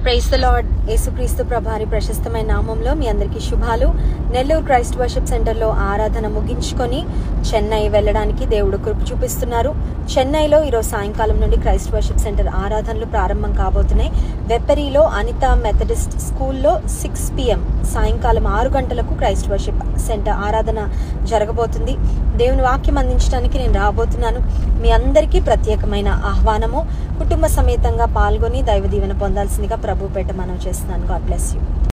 price the lord యేసుక్రీస్తు ప్రభారి ప్రశస్తమైన నామంలో మీ అందరికీ శుభాలు నెల్లూరు క్రైస్ట్ వర్షిప్ సెంటర్లో ఆరాధన ముగించుకొని చెన్నై వెళ్ళడానికి దేవుడు కృప చూపిస్తున్నారు చెన్నైలో ఈరోజు సాయంకాలం నుండి క్రైస్ట్ వర్షిప్ సెంటర్ ఆరాధనలు ప్రారంభం కాబోతున్నాయి వెప్పరిలో అనిత మెథడిస్ట్ స్కూల్లో సిక్స్ పిఎం సాయంకాలం ఆరు గంటలకు క్రైస్ట్ వర్షిప్ సెంటర్ ఆరాధన జరగబోతుంది దేవుని వాక్యం అందించడానికి నేను రాబోతున్నాను మీ అందరికీ ప్రత్యేకమైన ఆహ్వానము కుటుంబ సమేతంగా పాల్గొని దైవ దీవెన పొందాల్సిందిగా ప్రభు పెట్ట మనం చేస్తున్నాను గాడ్ బ్లెస్ యూ